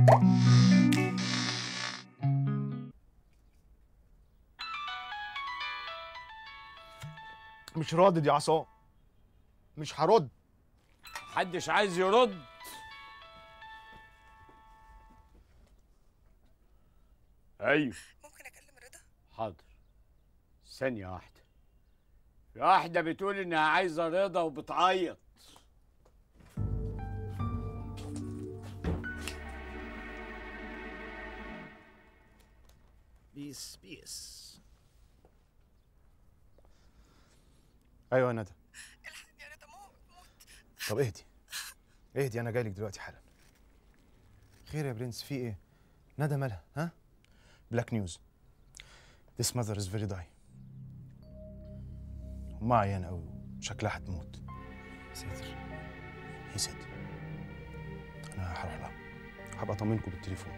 مش رادد يا عصام مش هرد محدش عايز يرد ايوه ممكن اكلم رضا حاضر ثانية واحدة في واحدة بتقول إنها عايزة رضا وبتعيط بيس بيس ايوه يا ندى الحقني يا رضا موت موت طب اهدي اهدي انا جايلك دلوقتي حالا خير يا برنس في ايه ندى مالها ها بلاك نيوز This mother is very die امها عيانة قوي شكلها هتموت ساتر هي سيد انا هروح لها هبقى اطمنكم بالتليفون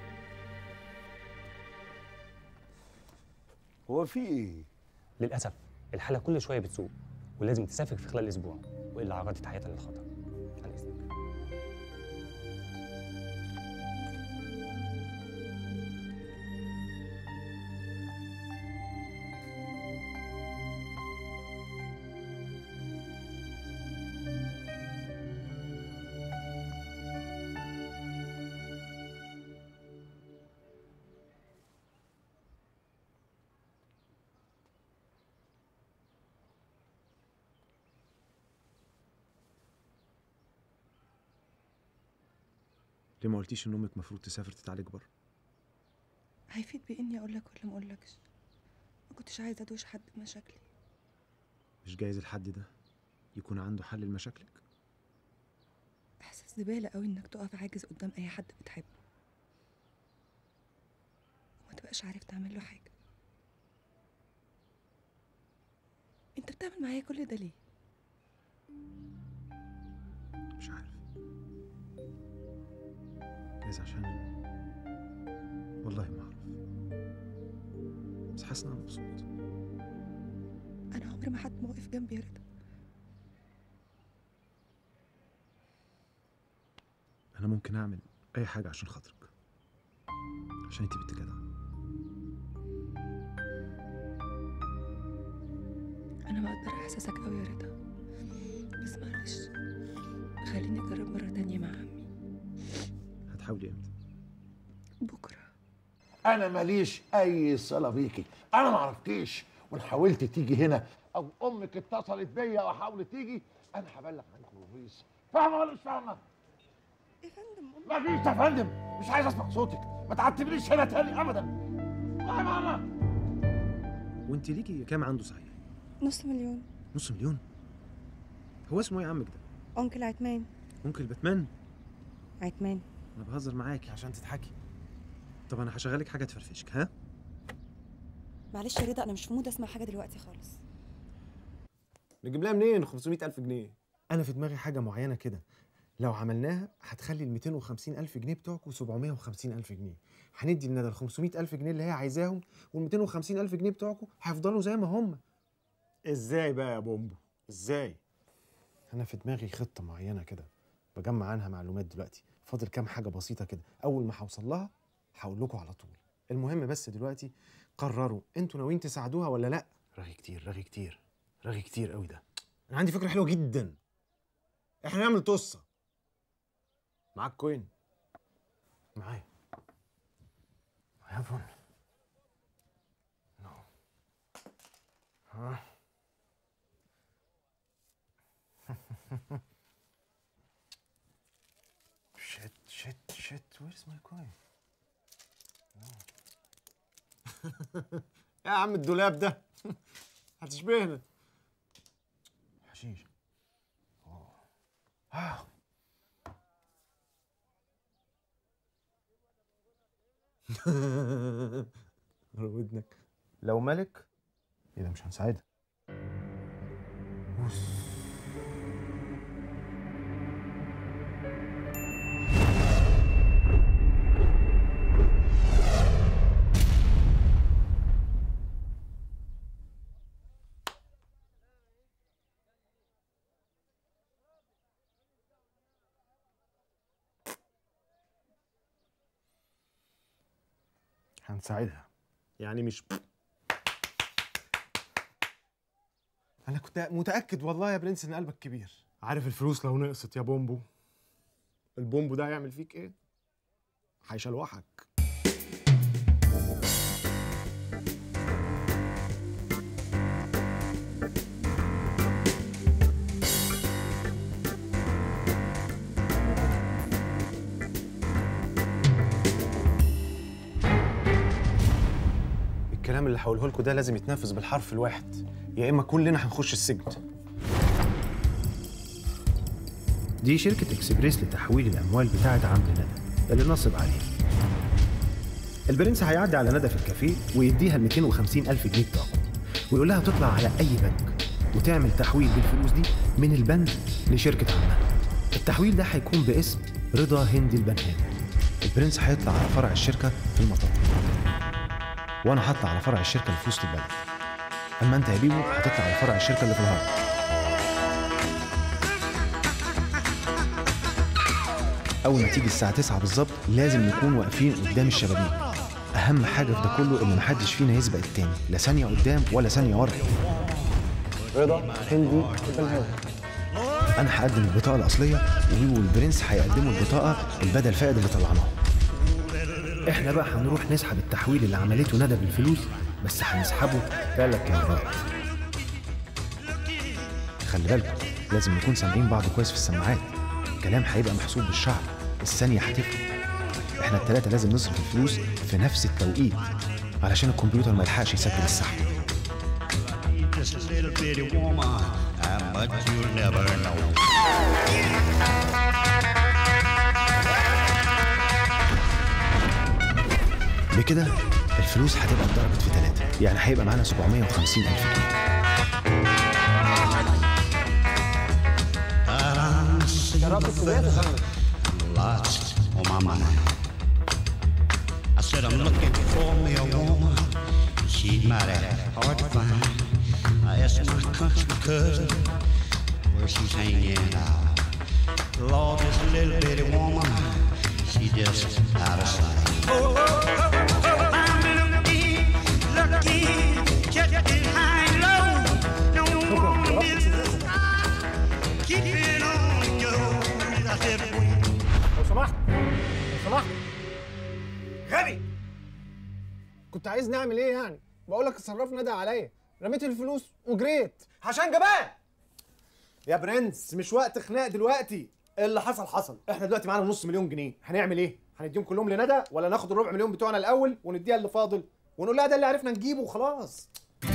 هو في إيه؟ للأسف الحالة كل شوية بتسوء ولازم تسافر في خلال أسبوع وإلا عرضت حياتها للخطر عن إذنك ليه ما قلتيش ان امك المفروض تسافر تتعالج بره هيفيد باني اقول لك ولا ما اقولكش ما كنتش عايزه ادوش حد بمشاكلي مش جايز الحد ده يكون عنده حل لمشاكلك احساس زباله قوي انك تقف عاجز قدام اي حد بتحبه وما تبقاش عارف تعمل له حاجه انت بتعمل معايا كل ده ليه مش عارف جايز عشان والله ما اعرف بس حاسس ان انا مبسوط انا عمري ما حد ما وقف جنبي يا رضا انا ممكن اعمل اي حاجه عشان خاطرك عشان انت بنت جدعه انا بقدر احساسك قوي يا رضا بس معلش خليني اجرب مره تانية مع عمي هتحاولي امتى بكره انا ماليش اي صله بيكي انا ما عرفتيش وان حاولت تيجي هنا او امك اتصلت بيا وحاولت تيجي انا هبلغ عنك البوليس فاهمه ولا مش فاهمه يا فندم ما فيش يا فندم مش عايز اسمع صوتك ما تعتبريش هنا تاني ابدا يا ماما وانت ليكي كام عنده صحيح نص مليون نص مليون هو اسمه ايه عمك ده أنكل عتمان ممكن باتمان عتمان انا بهزر معاكي عشان تضحكي طب انا هشغلك حاجه تفرفشك ها معلش يا رضا أنا مش في مود أسمع حاجة دلوقتي خالص نجيب لها منين 500000 جنيه انا في دماغي حاجه معينه كده لو عملناها هتخلي ال 250 ألف جنيه بتوعكم 750 ألف جنيه هندي لندى ال 500 ألف جنيه اللي هي عايزاهم وال 250 ألف جنيه بتوعكم هيفضلوا زي ما هم ازاي بقى يا بومبو ازاي انا في دماغي خطه معينه كده بجمع عنها معلومات دلوقتي فاضل كام حاجه بسيطه كده اول ما هوصل لها هقول لكم على طول المهم بس دلوقتي قرروا انتوا ناويين تساعدوها ولا لا رغي كتير رغي كتير رغي كتير قوي ده انا عندي فكره حلوه جدا احنا نعمل طصه معاك كوين معايا هافون نو ها shit shit shit where's my coin no يا عم الدولاب ده هتشبهنا حشيش أوه. آه. ودنك لو ملك ايه ده مش هنساعدها بص هنساعدها يعني مش انا كنت متاكد والله يا برنس ان قلبك كبير عارف الفلوس لو نقصت يا بومبو البومبو ده هيعمل فيك ايه هيشلوحك الكلام اللي هقوله لكم ده لازم يتنفذ بالحرف الواحد يا اما كلنا هنخش السجن دي شركة اكسبريس لتحويل الأموال بتاعة عمرو ندى اللي نصب عليها البرنس هيعدي على ندى في الكافيه ويديها ال 250 ألف جنيه بتوعه ويقول لها تطلع على أي بنك وتعمل تحويل بالفلوس دي من البنك لشركة عمها التحويل ده هيكون باسم رضا هندي البنهاني البرنس هيطلع على فرع الشركة في المطار وأنا هطلع على فرع الشركة اللي في وسط البلد أما أنت يا بيبو هتطلع على فرع الشركة اللي في الهرم أول ما تيجي الساعة 9 بالظبط لازم نكون واقفين قدام الشبابيك أهم حاجة في ده كله إن محدش فينا يسبق التاني لا ثانية قدام ولا ثانية ورا رضا هندي البنهاوي أنا هقدم البطاقة الأصلية وبيبو والبرنس هيقدموا البطاقة البدل فائد اللي طلعناها إحنا بقى هنروح نسحب التحويل اللي عملته ندى بالفلوس بس هنسحبه ثلاث مرات خلي بالكم لازم نكون سامعين بعض كويس في السماعات الكلام هيبقى محسوب بالشعر الثانية هتفرق احنا التلاتة لازم نصرف الفلوس في نفس التوقيت علشان الكمبيوتر ما يلحقش يسجل السحب Just a little bitty woman, how much you'll never know. بكده الفلوس هتبقى اتضربت في ثلاثة يعني هيبقى معانا 750 ألف جنيه Lots on my mind. I said I'm looking for me a woman. She's mighty hard to find. I asked my country cousin where she's hanging out. Lord, this little bitty woman, she just out of sight. I'm looking, looking, just high and low. No one is Keep it on the go. I said, لو سمحت لو سمحت غبي كنت عايز نعمل ايه يعني بقول لك اتصرف ندى عليا رميت الفلوس وجريت عشان جبان يا برنس مش وقت خناق دلوقتي اللي حصل حصل احنا دلوقتي معانا نص مليون جنيه هنعمل ايه هنديهم كلهم لندى ولا ناخد الربع مليون بتوعنا الاول ونديها اللي فاضل ونقول لها ده اللي عرفنا نجيبه وخلاص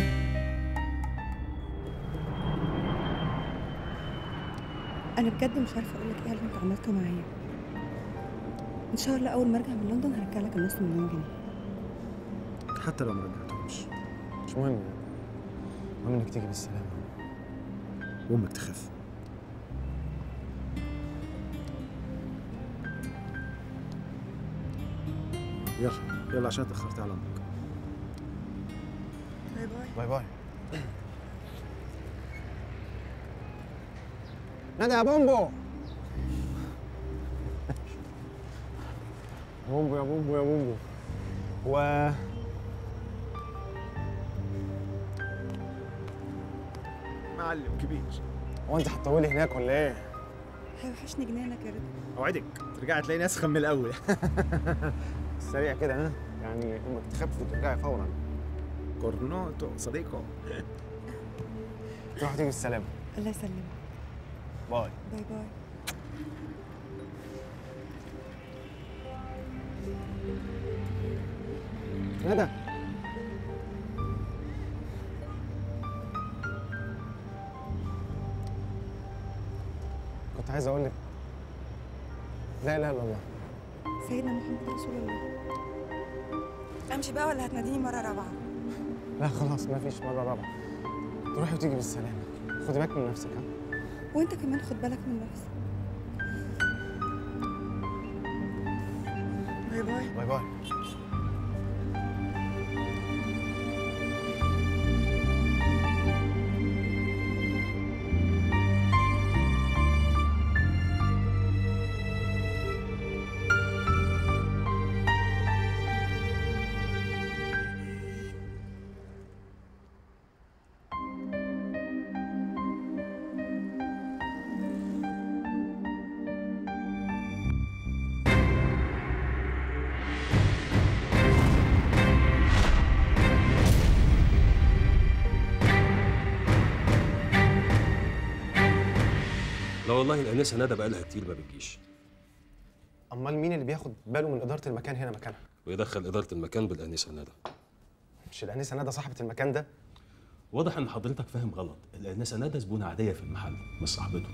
انا بجد مش عارفه اقول لك ايه على اللي انت عملته معايا ان شاء الله اول ما ارجع من لندن هرجع لك النص مليون جنيه حتى لو ما رجعتهمش مش مهم المهم انك تيجي بالسلامه وامك تخف يلا يلا عشان اتاخرت على امك باي باي باي باي ندى يا بومبو بومبو يا بومبو يا بومبو و معلم كبير هو انت هتطولي هناك ولا ايه؟ هيوحشني جنانك يا رضا اوعدك ترجعي تلاقيني اسخن من الاول سريع كده ها يعني امك تخف وترجعي فورا كورنوتو صديقه تروح تيجي بالسلامه الله يسلمك باي باي باي ندى كنت عايز اقول لك لا اله الا الله سيدنا محمد رسول الله امشي بقى ولا هتناديني مره رابعه لا خلاص ما فيش مره رابعه تروحي وتيجي بالسلامه خدي بالك من نفسك ها وانت كمان خد بالك من نفسك باي باي باي باي والله الانسه ندى بقالها كتير ما بتجيش امال مين اللي بياخد باله من اداره المكان هنا مكانها ويدخل اداره المكان بالانسه ندى مش الانسه ندى صاحبه المكان ده واضح ان حضرتك فاهم غلط الانسه ندى زبونه عاديه في المحل مش صاحبته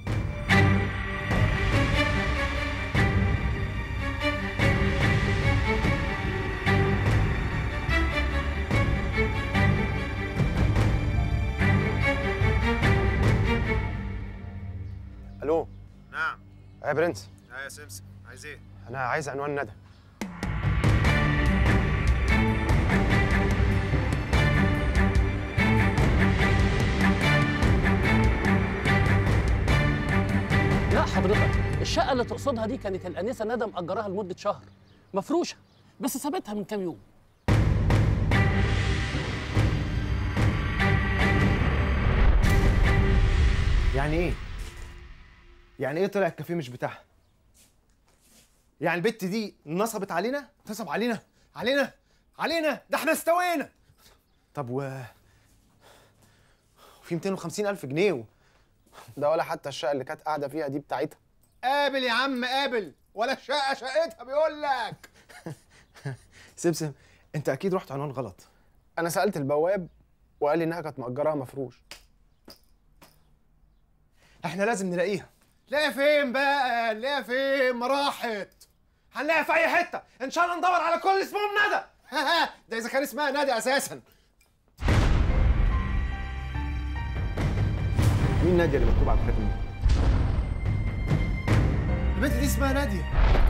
الو نعم يا برنس اه يا سمسم عايز ايه؟ انا عايز عنوان ندى لا حضرتك الشقة اللي تقصدها دي كانت الأنسة ندى مأجراها لمدة شهر مفروشة بس سابتها من كام يوم يعني ايه يعني ايه طلع الكافيه مش بتاعها يعني البت دي نصبت علينا نصب علينا علينا علينا ده احنا استوينا طب و في 250 الف جنيه و... ده ولا حتى الشقه اللي كانت قاعده فيها دي بتاعتها قابل يا عم قابل ولا الشقه شقتها بيقول لك سمسم انت اكيد رحت عنوان غلط انا سالت البواب وقال لي انها كانت مأجراها مفروش احنا لازم نلاقيها لا فين بقى لا فين ما راحت هنلاقيها في اي حته ان شاء الله ندور على كل اسمهم ندى ده اذا كان اسمها نادي اساسا مين ناديه اللي مكتوب على الخاتم ده البنت دي اسمها ناديه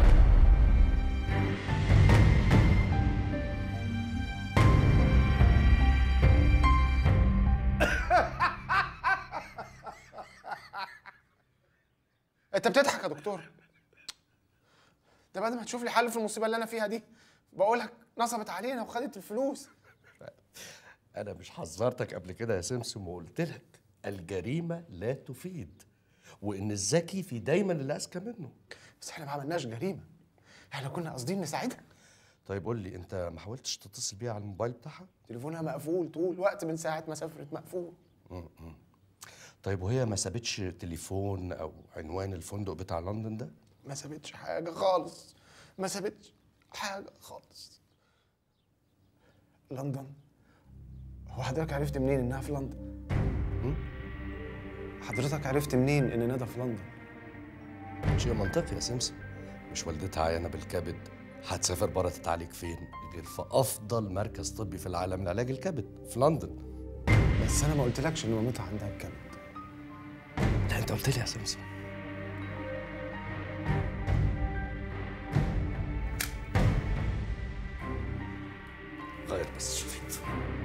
انت بتضحك يا دكتور ده بعد ما تشوف لي حل في المصيبه اللي انا فيها دي بقولك نصبت علينا وخدت الفلوس انا مش حذرتك قبل كده يا سمسم وقلت لك الجريمه لا تفيد وان الذكي في دايما اللي اذكى منه بس احنا ما عملناش جريمه احنا كنا قاصدين نساعدها طيب قول لي انت ما حاولتش تتصل بيها على الموبايل بتاعها تليفونها مقفول طول الوقت من ساعه ما سافرت مقفول م-م. طيب وهي ما سابتش تليفون او عنوان الفندق بتاع لندن ده ما سابتش حاجه خالص ما سابتش حاجه خالص لندن هو حضرتك عرفت منين انها في لندن حضرتك عرفت منين ان ندى في لندن شيء منطقي يا سمسم مش والدتها عيانه بالكبد هتسافر بره تتعالج فين غير في افضل مركز طبي في العالم لعلاج الكبد في لندن بس انا ما قلتلكش ان مامتها عندها الكبد لا انت قلت لي يا سمسم غير بس شريط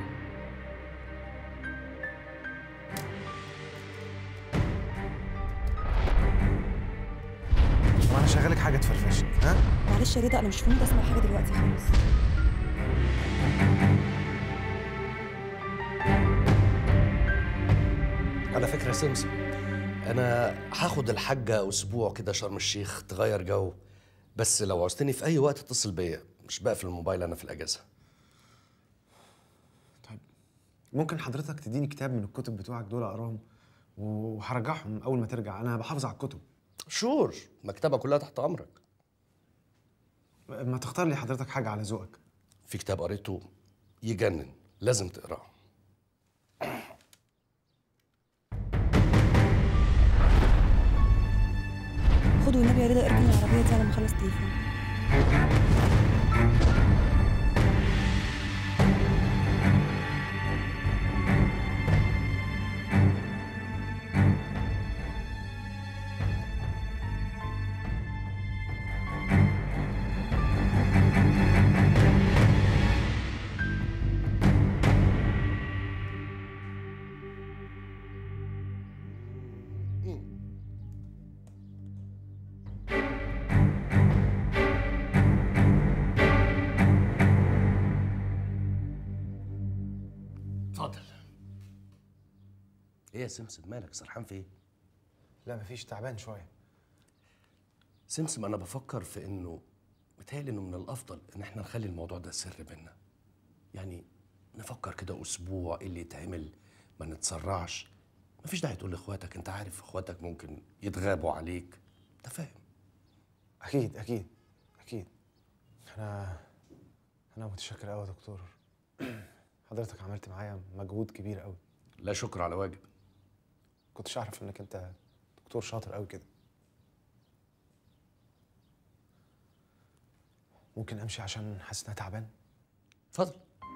وانا شغالك حاجه تفرفشك ها معلش يا رضا انا مش في مود اسمع حاجه دلوقتي خالص على فكره يا سمسم انا هاخد الحاجه اسبوع كده شرم الشيخ تغير جو بس لو عوزتني في اي وقت اتصل بيا مش بقفل الموبايل انا في الاجازه ممكن حضرتك تديني كتاب من الكتب بتوعك دول اقراهم وهرجعهم اول ما ترجع انا بحافظ على الكتب شور المكتبه كلها تحت امرك ما تختار لي حضرتك حاجه على ذوقك في كتاب قريته يجنن لازم تقراه خد والنبي يا رضا اركن العربيه دي على ما اخلص تليفون اتفضل ايه يا سمسم مالك سرحان في ايه لا مفيش تعبان شويه سمسم انا بفكر في انه متهيألي انه من الافضل ان احنا نخلي الموضوع ده سر بينا يعني نفكر كده اسبوع ايه اللي يتعمل ما نتسرعش مفيش داعي تقول لاخواتك انت عارف اخواتك ممكن يتغابوا عليك انت فاهم اكيد اكيد اكيد انا انا متشكر قوي يا دكتور حضرتك عملت معايا مجهود كبير قوي لا شكر على واجب كنتش اعرف انك انت دكتور شاطر قوي كده ممكن امشي عشان حاسس ان انا تعبان اتفضل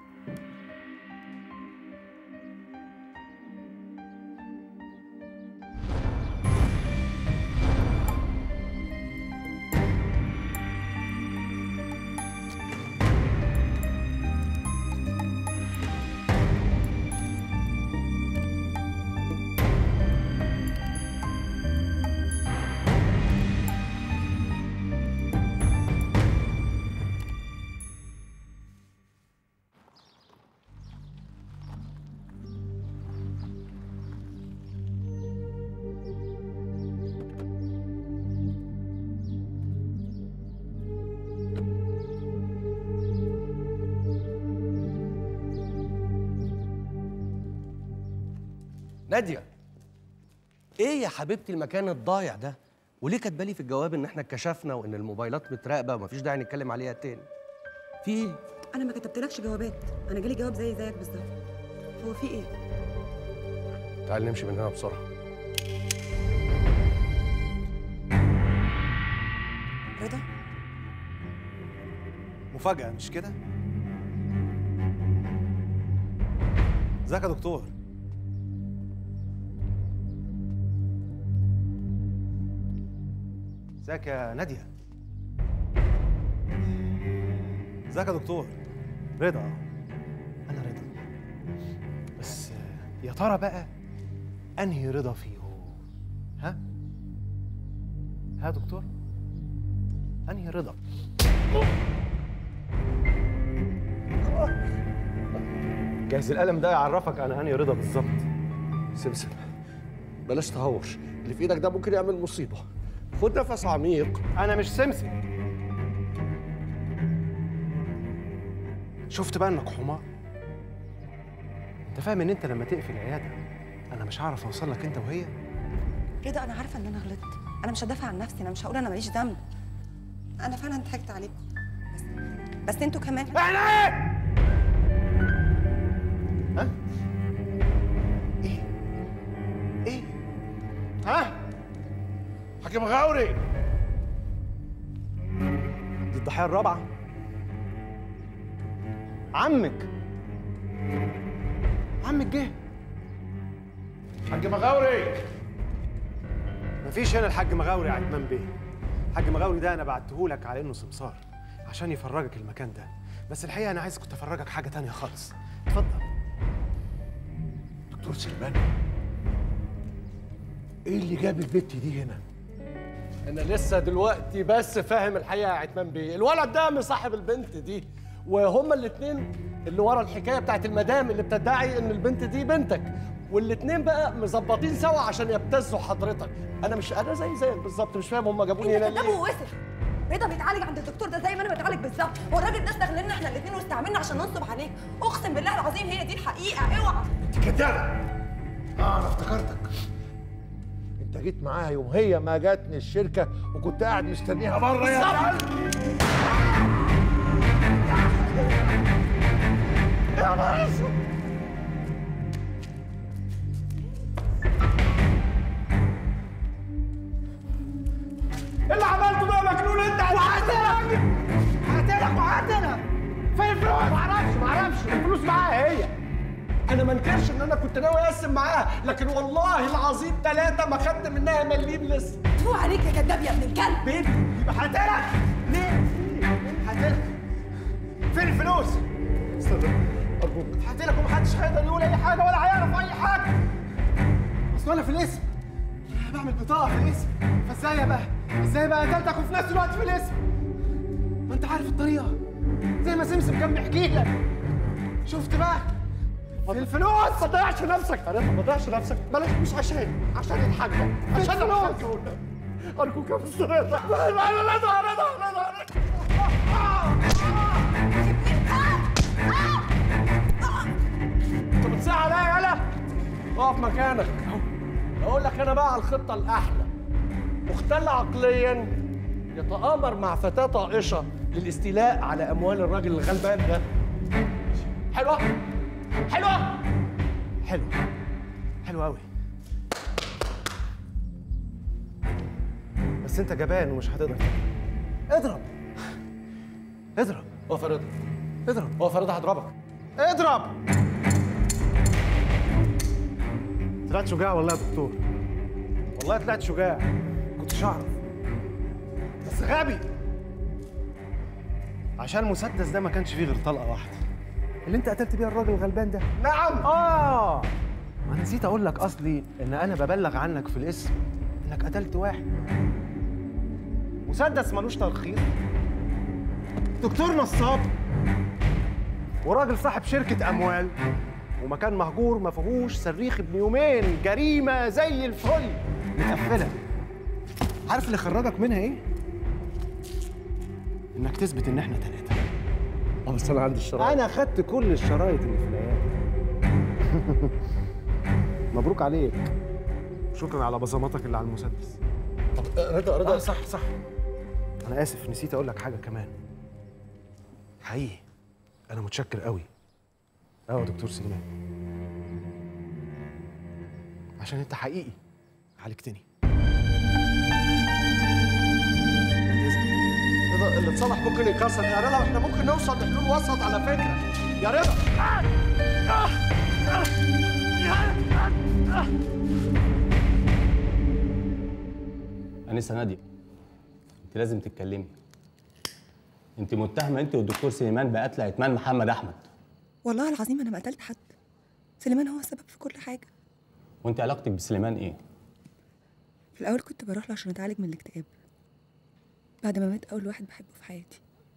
ناديه ايه يا حبيبتي المكان الضايع ده وليه كاتبه لي في الجواب ان احنا اتكشفنا وان الموبايلات متراقبه ومفيش داعي نتكلم عليها تاني في ايه انا ما كتبتلكش جوابات انا جالي جواب زي زيك بالظبط هو في ايه تعال نمشي من هنا بسرعه رضا مفاجأة مش كده؟ ازيك يا دكتور؟ ازيك يا نادية؟ ازيك يا دكتور؟ رضا أنا رضا بس آه، يا ترى بقى أنهي رضا فيهم؟ ها؟ ها يا دكتور؟ أنهي رضا؟ جاهز القلم ده يعرفك انا انهي رضا بالظبط سمسم بلاش تهور اللي في ايدك ده ممكن يعمل مصيبه خد نفس عميق انا مش سمسم شفت بقى انك حمار انت فاهم ان انت لما تقفل العياده انا مش هعرف اوصل لك انت وهي رضا انا عارفه ان انا غلطت انا مش هدافع عن نفسي انا مش هقول انا ماليش ذنب انا فعلا ضحكت عليكم بس بس انتوا كمان ها ايه ايه ها حاكم غوري دي الضحيه الرابعه عمك عمك جه حاج مغاوري مفيش هنا الحاج مغاوري يا عتمان بيه الحاج مغاوري ده انا بعتهولك على انه سمسار عشان يفرجك المكان ده بس الحقيقه انا عايز كنت افرجك حاجه تانية خالص اتفضل دكتور سليمان ايه اللي جاب البت دي هنا انا لسه دلوقتي بس فاهم الحقيقه يا عتمان بيه الولد ده مصاحب البنت دي وهما الاثنين اللي ورا الحكايه بتاعت المدام اللي بتدعي ان البنت دي بنتك والاثنين بقى مظبطين سوا عشان يبتزوا حضرتك انا مش انا زي زيك بالظبط مش فاهم هما جابوني هنا انت كذاب ليه ووسخ رضا بيتعالج عند الدكتور ده زي ما انا بتعالج بالظبط هو الراجل ده استغلنا احنا الاثنين واستعملنا عشان ننصب عليك اقسم بالله العظيم هي دي الحقيقه اوعى كدابة اه انا افتكرتك انت جيت معاها يوم هي ما جاتني الشركة وكنت قاعد مستنيها بره يا كلب يا نهار اسود ايه اللي عملته ده يا مجنون انت وهقتلك هقتلك وهقتلك فين الفلوس؟ معرفش معرفش الفلوس معاها هي انا ما انكرش ان انا كنت ناوي اقسم معاها لكن والله العظيم ثلاثه ما خدت منها مليم لسه فوق عليك يا كداب يا ابن الكلب بنتي يبقى هقتلك ليه؟ هقتلك فين الفلوس؟ استنى ارجوك هقتلك ومحدش هيقدر يقول اي حاجه ولا هيعرف اي حاجه اصل انا في الاسم بعمل بطاقه في الاسم فازاي بقى ازاي بقى قتلتك وفي نفس الوقت في الاسم ما انت عارف الطريقه زي ما سمسم كان بيحكي لك شفت بقى في الفلوس ما تضيعش نفسك يا رضا ما تضيعش نفسك بلاش مش عشان عشان الحاجه عشان الفلوس. الفلوس ارجوك يا مستر رضا لا لا لا رضا رضا رضا انت بتصيح عليا يالا اقف مكانك واقول لك انا بقى على الخطه الاحلى مختل عقليا يتآمر مع فتاة طائشة للاستيلاء على أموال الراجل الغلبان ده حلوة؟ حلوة؟ حلو حلو قوي بس انت جبان ومش هتقدر اضرب اضرب هو فريضة اضرب هو فريضة هضربك اضرب طلعت شجاع والله يا دكتور والله طلعت شجاع كنتش اعرف بس غبي عشان المسدس ده ما كانش فيه غير طلقه واحده اللي انت قتلت بيها الراجل الغلبان ده نعم اه ما انا نسيت اقول لك اصلي ان انا ببلغ عنك في الاسم انك قتلت واحد مسدس ملوش ترخيص دكتور نصاب وراجل صاحب شركة أموال ومكان مهجور ما فيهوش صريخ ابن يومين جريمة زي الفل مقفلة عارف اللي خرجك منها إيه؟ إنك تثبت إن إحنا تلاتة اه بس أنا عندي الشرايط أنا خدت كل الشرايط اللي في العيادة مبروك عليك شكرا على بصماتك اللي على المسدس طب رضا رضا آه صح صح أنا آسف نسيت أقول لك حاجة كمان حقيقي أنا متشكر قوي أيوة يا دكتور سليمان عشان أنت حقيقي عالجتني رضا اللي اتصلح ممكن يكسر يا رضا احنا ممكن نوصل لحلول وسط على فكرة يا رضا انسه ناديه انت لازم تتكلمي انت متهمه انت والدكتور سليمان بقتل عثمان محمد احمد والله العظيم انا ما قتلت حد سليمان هو السبب في كل حاجه وانت علاقتك بسليمان ايه في الاول كنت بروح له عشان اتعالج من الاكتئاب بعد ما مات اول واحد بحبه في حياتي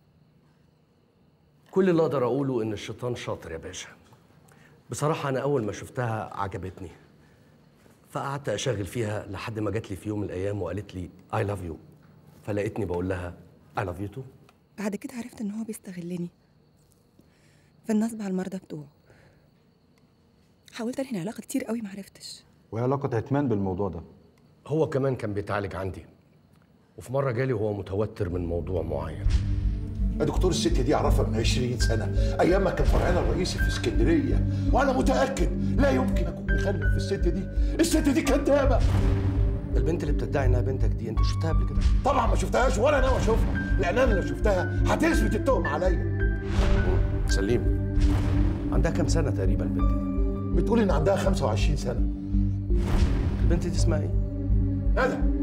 كل اللي اقدر اقوله ان الشيطان شاطر يا باشا بصراحه انا اول ما شفتها عجبتني فقعدت اشغل فيها لحد ما جات لي في يوم من الايام وقالت لي اي لاف يو فلقيتني بقول لها اي لاف يو تو بعد كده عرفت ان هو بيستغلني في النصب على المرضى بتوعه حاولت انهي العلاقه كتير قوي ما عرفتش وايه علاقه عثمان بالموضوع ده هو كمان كان بيتعالج عندي وفي مره جالي وهو متوتر من موضوع معين يا دكتور الست دي اعرفها من 20 سنه ايام ما كان فرعنا الرئيسي في اسكندريه وانا متاكد لا يمكن اكون مخلف في الست دي الست دي كدابه البنت اللي بتدعي انها بنتك دي انت شفتها قبل كده طبعا ما شفتهاش ولا ناوي اشوفها لان انا لو شفتها هتثبت التهمه عليا سليم عندها كام سنه تقريبا البنت دي بتقول ان عندها 25 سنه البنت دي اسمها ايه ندى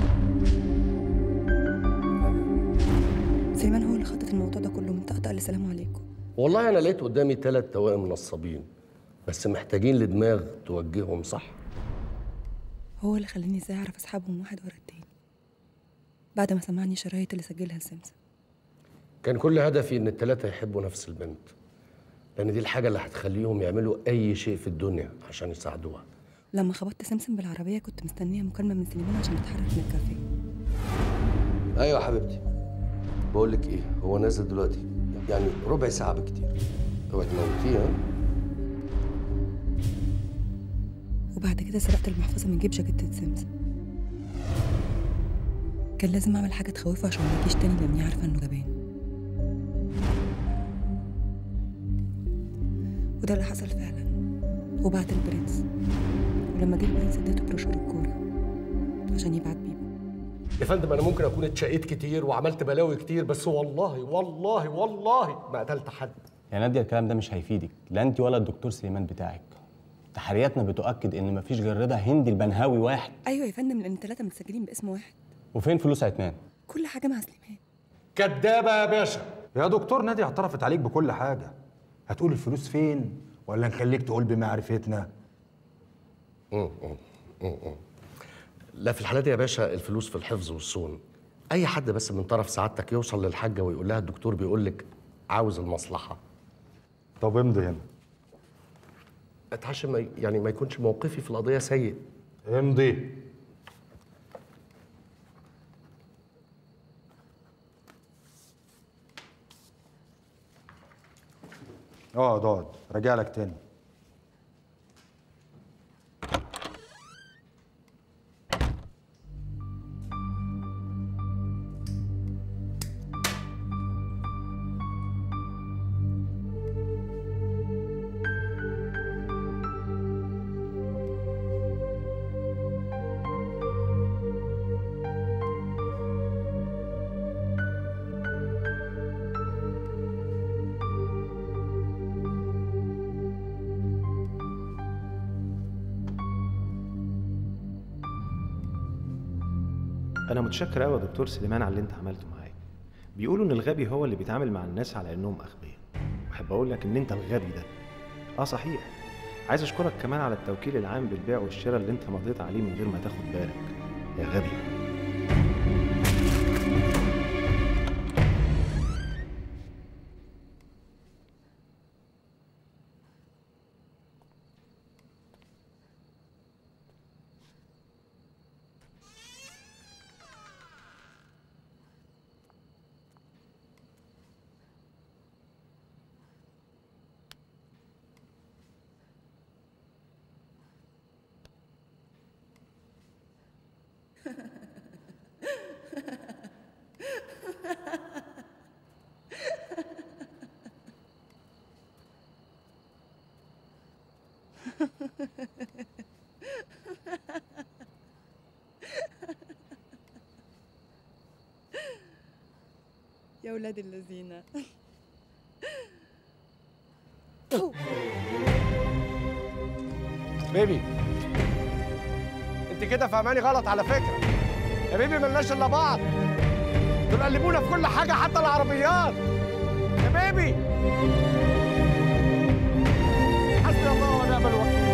سليمان هو اللي خطط الموضوع ده كله من طقطقه لسلام عليكم والله انا لقيت قدامي ثلاث توائم نصابين بس محتاجين لدماغ توجههم صح هو اللي خلاني ازاي اعرف اسحبهم واحد ورا التاني بعد ما سمعني شرايط اللي سجلها لسمسم كان كل هدفي ان الثلاثه يحبوا نفس البنت لان دي الحاجه اللي هتخليهم يعملوا اي شيء في الدنيا عشان يساعدوها لما خبطت سمسم بالعربيه كنت مستنيه مكالمه من سليمان عشان اتحرك من الكافيه ايوه يا حبيبتي بقول لك ايه هو نازل دلوقتي يعني ربع ساعه بكتير اوعي تموتيه ها وبعد كده سرقت المحفظه من جيب جاكيتة سمسم كان لازم اعمل حاجه تخوفه عشان ما يجيش تاني لاني عارفه انه جبان وده اللي حصل فعلا وبعت البرنس ولما جه البرنس اديته بروشور الكوره عشان يبعت بيه يا فندم انا ممكن اكون اتشقيت كتير وعملت بلاوي كتير بس والله والله والله ما قتلت حد يا ناديه الكلام ده مش هيفيدك لا انت ولا الدكتور سليمان بتاعك تحرياتنا بتؤكد ان مفيش غير رضا هندي البنهاوي واحد ايوه يا فندم لان الثلاثه متسجلين باسم واحد وفين فلوس عثمان كل حاجه مع سليمان كدابه يا باشا يا دكتور نادي اعترفت عليك بكل حاجه هتقول الفلوس فين ولا نخليك تقول بمعرفتنا م- م- م- م. لا في الحالة دي يا باشا الفلوس في الحفظ والصون اي حد بس من طرف سعادتك يوصل للحاجه ويقول لها الدكتور بيقول لك عاوز المصلحه طب امضي هنا اتعشى ما ي- يعني ما يكونش موقفي في القضيه سيء امضي اقعد اقعد راجع لك تاني انا متشكر قوي يا دكتور سليمان على اللي انت عملته معايا بيقولوا ان الغبي هو اللي بيتعامل مع الناس على انهم اغبياء واحب اقول لك ان انت الغبي ده اه صحيح عايز اشكرك كمان على التوكيل العام بالبيع والشراء اللي انت مضيت عليه من غير ما تاخد بالك يا غبي يا ولاد الذين بيبي انت كده فهماني غلط على فكره يا بيبي ملناش الا بعض دول قلبونا في كل حاجه حتى العربيات يا بيبي حسبي الله ونعم الوكيل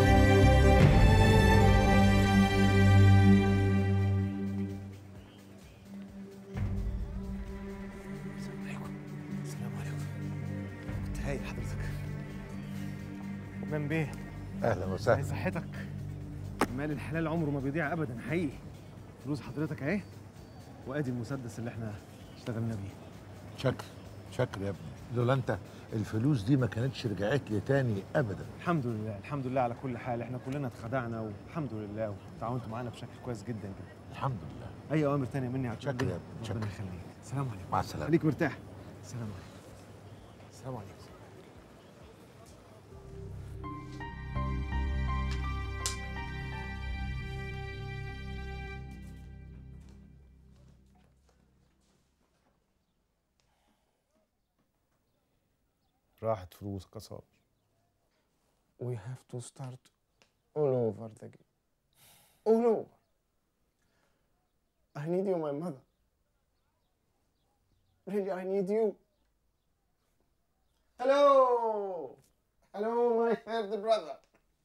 السلام عليكم كنت هايل حضرتك ومن بيه اهلا وسهلا عايز صحتك مال الحلال عمره ما بيضيع ابدا حقيقي فلوس حضرتك اهي وادي المسدس اللي احنا اشتغلنا بيه شكر شكر يا ابني لولا انت الفلوس دي ما كانتش رجعت لي تاني ابدا الحمد لله الحمد لله على كل حال احنا كلنا اتخدعنا والحمد لله وتعاونتوا معانا بشكل كويس جدا جدا الحمد لله اي اوامر تانية مني على شكرا يا ابني، شكرا. ربنا يخليك السلام عليكم مع السلامه خليك مرتاح السلام عليكم السلام عليكم راحت فلوسك يا صابر We have to start all over again. All over. I need you, my mother. Really, I need you. Hello! Hello, my third brother.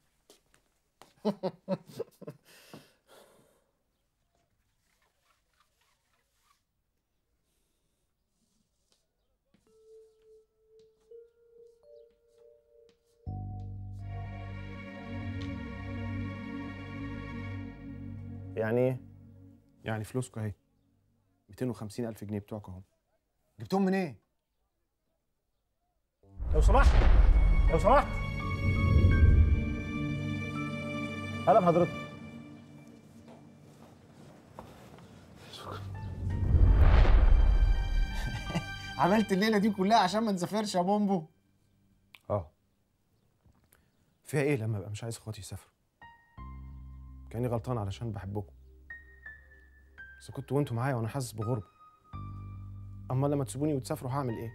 يعني ايه؟ يعني فلوسكم اهي 250 ألف جنيه بتوعكم اهم جبتهم منين؟ إيه؟ لو سمحت لو سمحت هلا بحضرتك عملت الليلة دي كلها عشان ما نسافرش يا بومبو اه فيها ايه لما ابقى مش عايز اخواتي يسافروا كاني غلطان علشان بحبكم بس كنتوا وانتوا معايا وانا حاسس بغربه اما لما تسيبوني وتسافروا هعمل ايه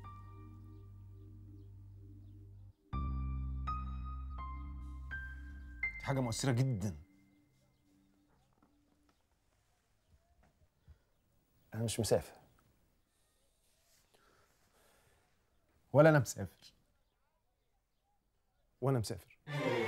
دي حاجه مؤثره جدا انا مش مسافر ولا انا مسافر وانا مسافر